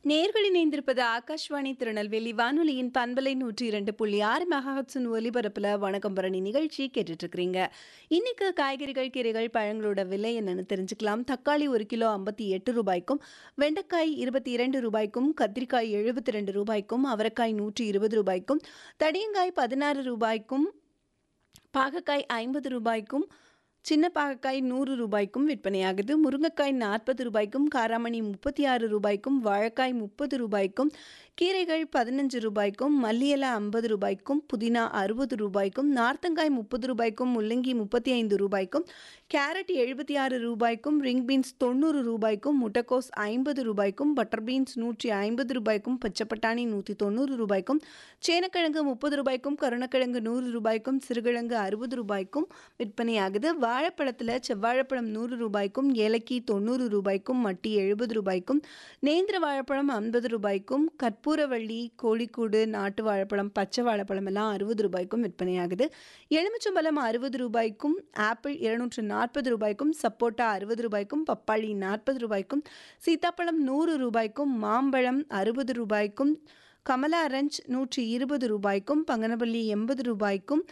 நேர்கள் இணைந்திருப்பது ஆகாஷ்வாணி திருநெல்வேலி வானொலியின் பண்பலை நூற்றி இரண்டு புள்ளி ஆறு மெகாஹட்ஸின் ஒலிபரப்பில் வணக்கம் பரணி நிகழ்ச்சி கேட்டுட்டு இருக்கிறீங்க இன்னைக்கு காய்கறிகள் கீரைகள் பழங்களோட விலை என்னன்னு தெரிஞ்சுக்கலாம் தக்காளி ஒரு கிலோ ஐம்பத்தி எட்டு ரூபாய்க்கும் வெண்டைக்காய் இருபத்தி இரண்டு ரூபாய்க்கும் கத்திரிக்காய் எழுபத்தி ரெண்டு ரூபாய்க்கும் அவரைக்காய் நூற்றி இருபது ரூபாய்க்கும் தடியங்காய் பதினாறு ரூபாய்க்கும் பாகக்காய் ஐம்பது ரூபாய்க்கும் சின்ன பாகக்காய் நூறு ரூபாய்க்கும் விற்பனையாகுது முருங்கைக்காய் நாற்பது ரூபாய்க்கும் காராமணி முப்பத்தி ஆறு ரூபாய்க்கும் வாழைக்காய் முப்பது ரூபாய்க்கும் கீரைகள் பதினஞ்சு ரூபாய்க்கும் மல்லியலை ஐம்பது ரூபாய்க்கும் புதினா அறுபது ரூபாய்க்கும் நார்த்தங்காய் முப்பது ரூபாய்க்கும் முள்ளங்கி முப்பத்தி ஐந்து ரூபாய்க்கும் கேரட் எழுபத்தி ஆறு ரூபாய்க்கும் ரிங் பீன்ஸ் தொண்ணூறு ரூபாய்க்கும் முட்டைக்கோஸ் ஐம்பது ரூபாய்க்கும் பட்டர் பீன்ஸ் நூற்றி ஐம்பது ரூபாய்க்கும் பச்சைப்பட்டாணி நூற்றி தொண்ணூறு ரூபாய்க்கும் சேனக்கிழங்கு முப்பது ரூபாய்க்கும் கருணக்கிழங்கு நூறு ரூபாய்க்கும் சிறுகிழங்கு அறுபது ரூபாய்க்கும் விற்பனையாகுது வாழைப்பழத்தில் செவ்வாழைப்பழம் நூறு ரூபாய்க்கும் ஏலக்கி தொண்ணூறு ரூபாய்க்கும் மட்டி எழுபது ரூபாய்க்கும் நேந்திர வாழைப்பழம் ஐம்பது ரூபாய்க்கும் கற்பூரவள்ளி கோழிக்கூடு நாட்டு வாழைப்பழம் பச்சை வாழைப்பழம் எல்லாம் அறுபது ரூபாய்க்கும் விற்பனையாகுது எலுமிச்சம்பழம் அறுபது ரூபாய்க்கும் ஆப்பிள் இருநூற்று நாற்பது ரூபாய்க்கும் சப்போட்டா அறுபது ரூபாய்க்கும் பப்பாளி நாற்பது ரூபாய்க்கும் சீத்தாப்பழம் நூறு ரூபாய்க்கும் மாம்பழம் அறுபது ரூபாய்க்கும் கமலா ஆரஞ்ச் நூற்றி இருபது ரூபாய்க்கும் பங்கனப்பள்ளி எண்பது ரூபாய்க்கும்